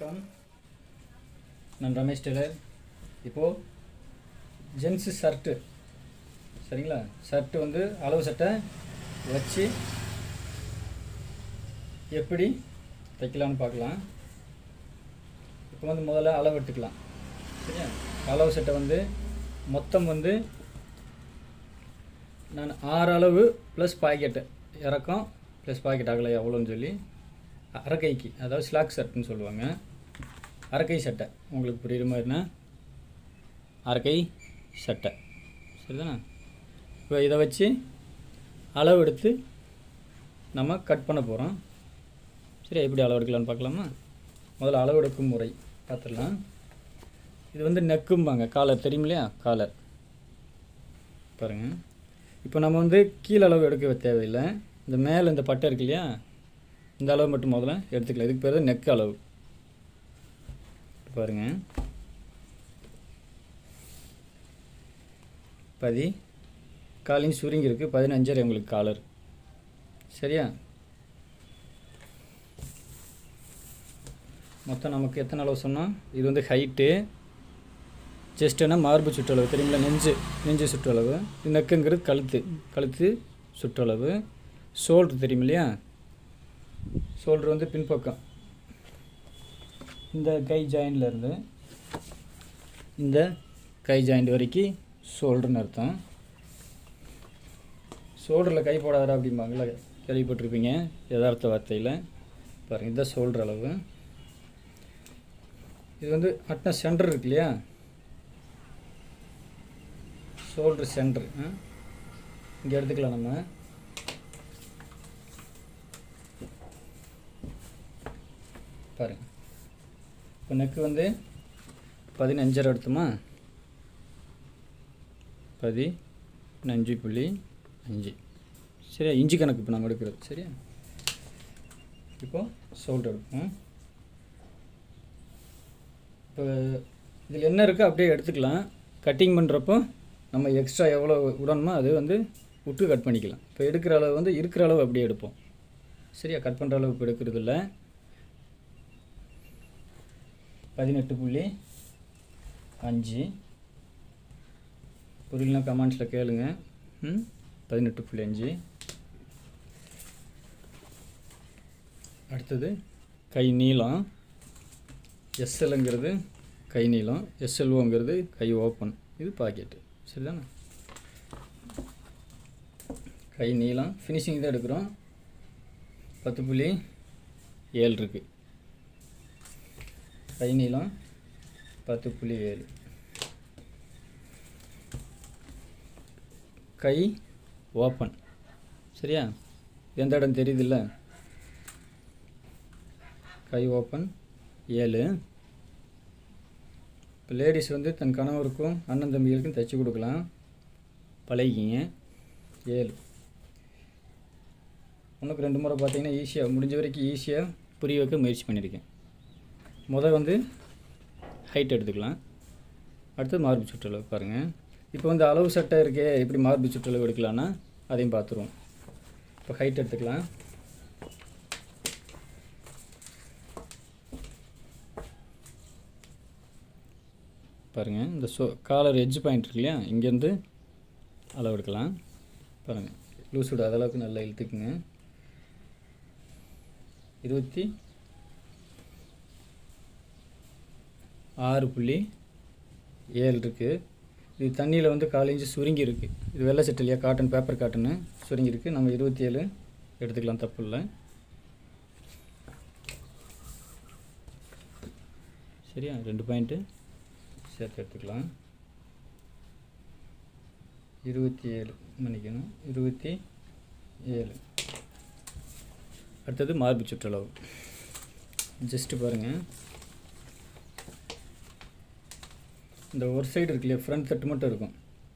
வணக்கம் நான் ரமேஷ் டெய்லர் இப்போது ஜென்ஸு ஷர்ட்டு சரிங்களா ஷர்ட்டு வந்து அளவு சட்டை வச்சு எப்படி தைக்கலாம்னு பார்க்கலாம் இப்போ வந்து முதல்ல அளவு எடுத்துக்கலாம் சரியா அளவு சட்டை வந்து மொத்தம் வந்து நான் ஆறு அளவு ப்ளஸ் பாக்கெட்டு இறக்கம் ப்ளஸ் பாக்கெட் அகலை எவ்வளோன்னு சொல்லி அரைக்கைக்கு அதாவது ஸ்லாக் ஷர்ட்னு சொல்லுவாங்க அரைக்கை சட்டை உங்களுக்கு புரியுற மாதிரினா அரைக்கை சட்டை சரிதானே இப்போ இதை வச்சு அளவு எடுத்து நம்ம கட் பண்ண போகிறோம் சரி எப்படி அளவு எடுக்கலாம்னு பார்க்கலாமா முதல்ல அளவு எடுக்கும் முறை பார்த்துடலாம் இது வந்து நெக்கும்பாங்க காலர் தெரியும் இல்லையா காலர் பாருங்கள் இப்போ நம்ம வந்து கீழே அளவு எடுக்க தேவையில்லை இந்த மேலே இந்த பட்டை இருக்கு இல்லையா இந்த அளவு மட்டும் முதல்ல எடுத்துக்கலாம் இதுக்கு பேர் தான் நெக் அளவு பாருங்க பதி காலையும் சுருங்கி இருக்குது பதினஞ்சரை உங்களுக்கு காலர் சரியா மொத்தம் நமக்கு எத்தனை அளவு சொன்னால் இது வந்து ஹைட்டு செஸ்ட்டுனா மார்பு சுற்றளவு தெரியுங்களா நெஞ்சு நெஞ்சு சுற்றளவு இது நெக்குங்கிறது கழுத்து கழுத்து சுற்றளவு ஷோல்ட்ரு தெரியும் இல்லையா ஷோல்ட்ரு வந்து பின்பக்கம் இந்த கை ஜாயிண்டில் இருந்து இந்த கை ஜாயிண்ட் வரைக்கும் ஷோல்டர்னு அர்த்தம் ஷோல்டரில் கை போடாதா அப்படிம்பாங்களா கேள்விப்பட்டிருப்பீங்க யதார்த்த வார்த்தையில் பாருங்கள் இதுதான் ஷோல்டர் அளவு இது வந்து அட்ன சென்டர் இருக்கு இல்லையா ஷோல்டர் சென்டர் இங்கே எடுத்துக்கலாம் நம்ம பாருங்க இப்போ நெக்கு வந்து பதினஞ்சரை எடுத்துமா பதி அஞ்சு புள்ளி அஞ்சு சரியா இஞ்சி கணக்கு இப்போ நம்ம எடுக்கிறது சரியா இப்போ ஷோல்டர் எடுப்போம் இப்போ இதில் என்ன இருக்கோ அப்படியே எடுத்துக்கலாம் கட்டிங் பண்ணுறப்போ நம்ம எக்ஸ்ட்ரா எவ்வளோ விடணுமோ அது வந்து விட்டு கட் பண்ணிக்கலாம் இப்போ எடுக்கிற அளவு வந்து இருக்கிற அளவு அப்படியே எடுப்போம் சரியா கட் பண்ணுற அளவு இப்போ எடுக்கிறது இல்லை பதினெட்டு புள்ளி அஞ்சு புரியலனா கமெண்ட்ஸில் கேளுங்க ம் பதினெட்டு புள்ளி அஞ்சு அடுத்தது கை நீளம் எஸ்எல்ங்கிறது கை நீளம் எஸ்எல்ஓங்கிறது கை ஓப்பன் இது பாக்கெட்டு சரிதானே கை நீளம் ஃபினிஷிங் தான் எடுக்கிறோம் பத்து புள்ளி ஏழு இருக்குது கை நீளம் பத்து புள்ளி ஏழு கை ஓப்பன் சரியா எந்த இடம் தெரியுதுல்ல கை ஓப்பன் ஏழு இப்போ லேடிஸ் வந்து தன் கணவருக்கும் அண்ணன் தம்பிகளுக்கும் தைச்சி கொடுக்கலாம் பழகிங்க ஏழு ஒன்றுக்கு ரெண்டு முறை பார்த்தீங்கன்னா ஈஸியாக முடிஞ்ச வரைக்கும் ஈஸியாக புரிய வைக்க முயற்சி பண்ணியிருக்கேன் முதல் வந்து ஹைட் எடுத்துக்கலாம் அடுத்து மார்பு சுற்றளவு பாருங்கள் இப்போ வந்து அளவு சட்டை இருக்கே எப்படி மார்பு சுற்றளவு எடுக்கலான்னா அதையும் பார்த்துருவோம் இப்போ ஹைட் எடுத்துக்கலாம் பாருங்கள் இந்த சோ காலர் எட்ஜ் பாயிண்ட் இருக்கு இல்லையா இங்கேருந்து அளவு எடுக்கலாம் பாருங்கள் லூஸ் விட அதளவுக்கு நல்லா இழுத்துக்குங்க இருபத்தி ஆறு புள்ளி ஏழு இருக்குது இது தண்ணியில் வந்து காலேஜ் சுருங்கி இருக்குது இது வெள்ளை சட்டை இல்லையா காட்டன் பேப்பர் காட்டனு சுருங்கி இருக்குது நம்ம இருபத்தி ஏழு எடுத்துக்கலாம் தப்பு இல்லை சரியா ரெண்டு பாயிண்ட்டு சேர்த்து எடுத்துக்கலாம் இருபத்தி ஏழு மன்னிக்கணும் இருபத்தி ஏழு அடுத்தது மார்பு சுற்றளவு ஜஸ்ட்டு பாருங்கள் இந்த ஒரு சைடு இருக்கு இல்லையா ஃப்ரண்ட் தட்டு மட்டும் இருக்கும்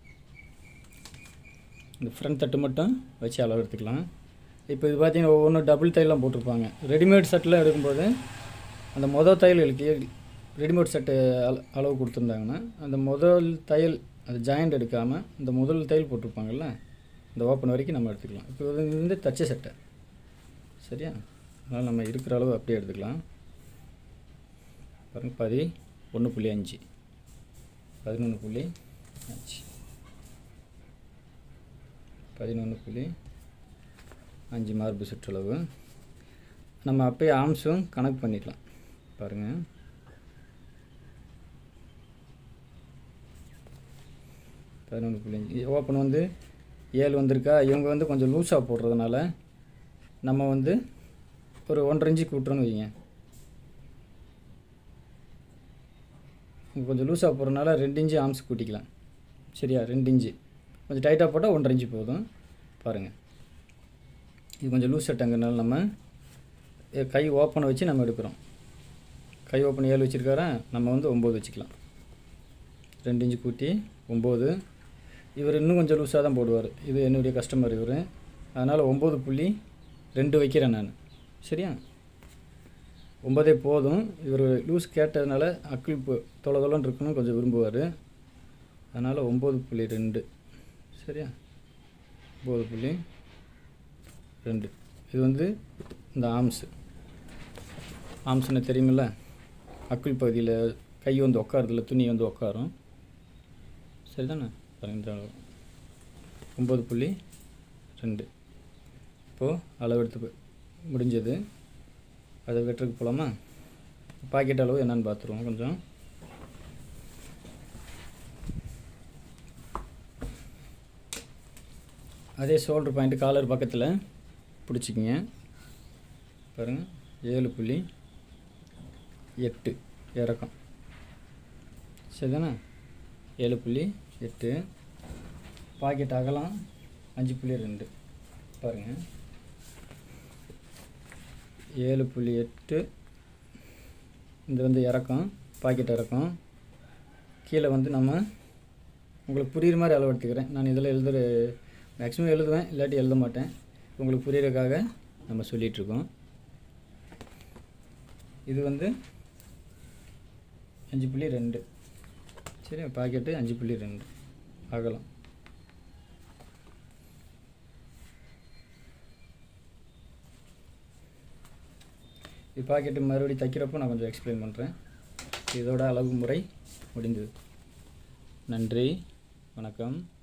இந்த ஃப்ரண்ட் தட்டு மட்டும் வச்சு அளவு எடுத்துக்கலாம் இப்போ இது பார்த்தீங்கன்னா ஒவ்வொன்றும் டபுள் தையெல்லாம் போட்டிருப்பாங்க ரெடிமேட் செட்டில் எடுக்கும்போது அந்த மொதல் தையல் இருக்கு ரெடிமேட் செட்டு அள அளவு கொடுத்துருந்தாங்கன்னா அந்த முதல் தையல் அது ஜாயிண்ட் எடுக்காமல் இந்த முதல் தையல் போட்டிருப்பாங்கல்ல இந்த ஓப்பன் வரைக்கும் நம்ம எடுத்துக்கலாம் இப்போ இது வந்து தச்ச சட்டை சரியா அதனால் நம்ம இருக்கிற அளவு அப்படியே எடுத்துக்கலாம் பாருங்க பதி ஒன்று புள்ளி அஞ்சு பதினொன்று புள்ளி அஞ்சு பதினொன்று புள்ளி அஞ்சு மார்பு சுற்றளவு நம்ம அப்பயே ஆம்ஸும் கணக்கு பண்ணிக்கலாம் பாருங்கள் பதினொன்று புள்ளி அஞ்சு ஓப்பன் வந்து ஏழு வந்திருக்கா இவங்க வந்து கொஞ்சம் லூஸாக போடுறதுனால நம்ம வந்து ஒரு ஒன்றரை இன்ச்சுக்கு விட்றோன்னு வைங்க இங்க கொஞ்சம் லூஸாக போடுறதுனால ரெண்டு இன்ச்சு ஆம்ஸ் கூட்டிக்கலாம் சரியா ரெண்டு இன்ச்சு கொஞ்சம் டைட்டாக போட்டால் ஒன்றரை இன்ச்சு போதும் பாருங்கள் இது கொஞ்சம் லூஸ் செட்டுங்கிறனால நம்ம எ- கை ஓப்பனை வச்சு நம்ம எடுக்கிறோம் கை ஓப்பன் ஏழு வச்சுருக்காரா நம்ம வந்து ஒம்பது வச்சுக்கலாம் ரெண்டு இன்ச்சு கூட்டி ஒம்பது இவர் இன்னும் கொஞ்சம் லூஸாக தான் போடுவார் இது என்னுடைய கஸ்டமர் இவர் அதனால் ஒம்பது புள்ளி ரெண்டு வைக்கிறேன் நான் சரியா ஒம்பதே போதும் இவர் லூஸ் கேட்டதுனால அக்கிள் இப்போ தொலை தொலைன்னு இருக்கணும் கொஞ்சம் விரும்புவார் அதனால் ஒம்பது புள்ளி ரெண்டு சரியா ஒம்பது புள்ளி ரெண்டு இது வந்து இந்த ஆம்ஸு ஆம்ஸ்னு தெரியுமில்ல அக்கிள் பகுதியில் கை வந்து உட்காருதுல துணி வந்து உட்காரும் சரிதானே பாருங்க இந்த அளவு ஒம்பது புள்ளி ரெண்டு இப்போது அளவெடுத்து போ- முடிஞ்சது அதை வெட்டுறதுக்கு போகலாமா பாக்கெட் அளவு என்னன்னு பார்த்துருவோம் கொஞ்சம் அதே ஷோல்டர் பாயிண்ட் காலர் பக்கத்தில் பிடிச்சிக்கிங்க பாருங்கள் ஏழு புள்ளி எட்டு இறக்கம் சரிதானே ஏழு புள்ளி எட்டு பாக்கெட் அகலம் அஞ்சு புள்ளி ரெண்டு பாருங்கள் ஏழு புள்ளி எட்டு இது வந்து இறக்கம் பாக்கெட் இறக்கம் கீழே வந்து நம்ம உங்களுக்கு புரியுற மாதிரி அளவு எடுத்துக்கிறேன் நான் இதில் எழுதுகிற மேக்ஸிமம் எழுதுவேன் இல்லாட்டி எழுத மாட்டேன் உங்களுக்கு புரியறதுக்காக நம்ம சொல்லிகிட்ருக்கோம் இது வந்து அஞ்சு புள்ளி ரெண்டு சரி பாக்கெட்டு அஞ்சு புள்ளி ரெண்டு அகலம் இது பாக்கெட்டு மறுபடியும் தைக்கிறப்போ நான் கொஞ்சம் எக்ஸ்பிளைன் பண்ணுறேன் இதோட அளவு முறை முடிந்தது நன்றி வணக்கம்